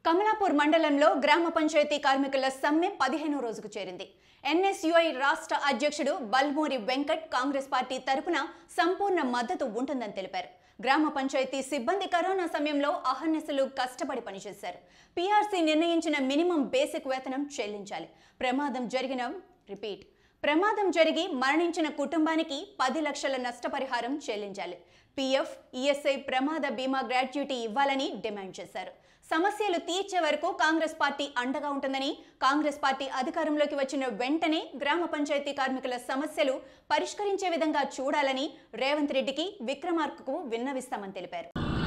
కమలాపూర్ మండలంలో గ్రామ పంచాయతీ కార్మికుల సమ్మె పదిహేనో రోజుకు చేరింది ఎన్ఎస్యుఐ రాష్ట్ర అధ్యక్షుడు బల్మూరి వెంకట్ కాంగ్రెస్ పార్టీ తరపున సంపూర్ణ మద్దతు ఉంటుందని తెలిపారు గ్రామ పంచాయతీ సిబ్బంది కరోనా సమయంలో అహర్నిశలు కష్టపడి పనిచేశారు పీఆర్సీ నిర్ణయించిన మినిమం బేసిక్ వేతనం చెల్లించాలి ప్రమాదం జరిగిన రిపీట్ ప్రమాదం జరిగి మరణించిన కుటుంబానికి పది లక్షల నష్టపరిహారం చెల్లించాలి పీఎఫ్ ఈఎస్ఐ ప్రమాద బీమా గ్రాట్యుటీ ఇవ్వాలని డిమాండ్ చేశారు సమస్యలు తీర్చే వరకు కాంగ్రెస్ పార్టీ అండగా ఉంటుందని కాంగ్రెస్ పార్టీ అధికారంలోకి వచ్చిన వెంటనే గ్రామ పంచాయతీ కార్మికుల సమస్యలు పరిష్కరించే విధంగా చూడాలని రేవంత్ రెడ్డికి విక్రమార్కకు విన్నవిస్తామని తెలిపారు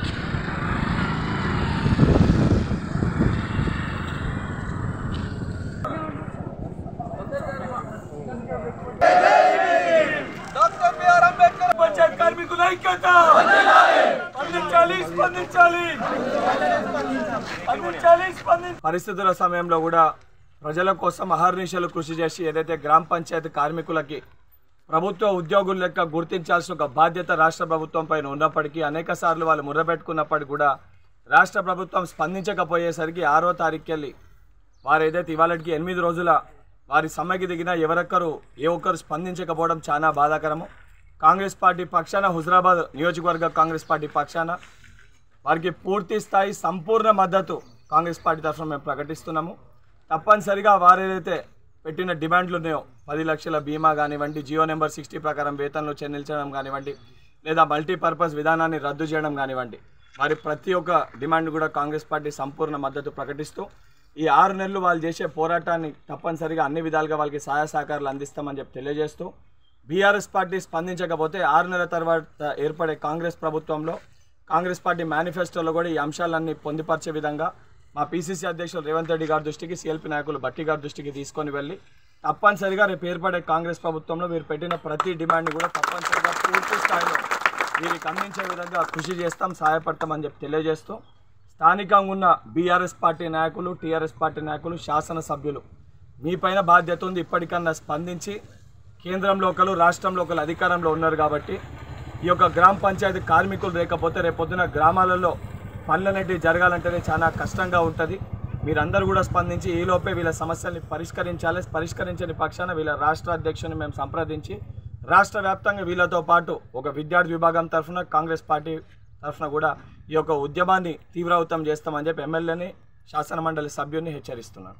డాక్టర్ బిఆర్ అంబేద్కర్ పంచాయత్ కార్మికుల ఐక్యత స్పందించాలి స్పందించాలి స్పందించాలి స్పందించాలి పరిస్థితుల సమయంలో కూడా ప్రజల కోసం అహర్నిశలు కృషి చేసి ఏదైతే గ్రామ పంచాయతీ కార్మికులకి ప్రభుత్వ ఉద్యోగుల లెక్క గుర్తించాల్సిన ఒక బాధ్యత రాష్ట్ర ప్రభుత్వం పైన ఉన్నప్పటికీ అనేక సార్లు వాళ్ళు ముర్రబెట్టుకున్నప్పటికీ కూడా రాష్ట్ర ప్రభుత్వం స్పందించకపోయేసరికి ఆరో తారీఖు వెళ్ళి వారు ఏదైతే ఇవాళకి ఎనిమిది రోజుల వారి సమ్మెకి దిగినా ఎవరొక్కరు ఏ ఒక్కరు స్పందించకపోవడం చాలా బాధాకరము కాంగ్రెస్ పార్టీ పక్షాన హుజరాబాద్ నియోజకవర్గ కాంగ్రెస్ పార్టీ పక్షాన వారికి పూర్తి స్థాయి సంపూర్ణ మద్దతు కాంగ్రెస్ పార్టీ తరఫున మేము ప్రకటిస్తున్నాము తప్పనిసరిగా వారు ఏదైతే పెట్టిన డిమాండ్లు ఉన్నాయో పది లక్షల బీమా కానివ్వండి జియో నెంబర్ సిక్స్టీ ప్రకారం వేతనలు చెల్లించడం కానివ్వండి లేదా మల్టీపర్పస్ విధానాన్ని రద్దు చేయడం కానివ్వండి వారి ప్రతి ఒక్క డిమాండ్ కూడా కాంగ్రెస్ పార్టీ సంపూర్ణ మద్దతు ప్రకటిస్తూ ఈ ఆరు నెలలు వాళ్ళు చేసే పోరాటాన్ని తప్పనిసరిగా అన్ని విధాలుగా వాళ్ళకి సహాయ సహకారాలు అందిస్తామని చెప్పి తెలియజేస్తూ బీఆర్ఎస్ పార్టీ స్పందించకపోతే ఆరు నెలల తర్వాత ఏర్పడే కాంగ్రెస్ ప్రభుత్వంలో కాంగ్రెస్ పార్టీ మేనిఫెస్టోలో కూడా ఈ అంశాలన్నీ పొందుపరిచే విధంగా మా పీసీసీ అధ్యక్షులు రేవంత్ రెడ్డి గారి దృష్టికి సిఎల్పీ నాయకులు బట్టి గారి దృష్టికి తీసుకొని వెళ్ళి తప్పనిసరిగా రేపు ఏర్పడే కాంగ్రెస్ ప్రభుత్వంలో మీరు పెట్టిన ప్రతి డిమాండ్ని కూడా తప్పనిసరిగా పూర్తి స్థాయిలో వీరికి అందించే విధంగా కృషి చేస్తాం సహాయపడతామని చెప్పి తెలియజేస్తూ స్థానికంగా ఉన్న బీఆర్ఎస్ పార్టీ నాయకులు టీఆర్ఎస్ పార్టీ నాయకులు శాసనసభ్యులు మీపైన బాధ్యత ఉంది ఇప్పటికన్నా స్పందించి కేంద్రంలో ఒకరు రాష్ట్రంలో ఒకరు అధికారంలో ఉన్నారు కాబట్టి ఈ యొక్క గ్రామ పంచాయతీ కార్మికులు లేకపోతే రేపొద్దున గ్రామాలలో పనులనేటివి జరగాలంటేనే చాలా కష్టంగా ఉంటుంది మీరందరూ కూడా స్పందించి ఈలోపే వీళ్ళ సమస్యల్ని పరిష్కరించాలి పరిష్కరించని పక్షాన వీళ్ళ రాష్ట్ర అధ్యక్షుని మేము సంప్రదించి రాష్ట్ర వ్యాప్తంగా వీళ్ళతో పాటు ఒక విద్యార్థి విభాగం తరఫున కాంగ్రెస్ పార్టీ తరఫున కూడా ఈ యొక్క ఉద్యమాన్ని తీవ్రవతం చేస్తామని చెప్పి ఎమ్మెల్యేని శాసనమండలి సభ్యుని హెచ్చరిస్తున్నాను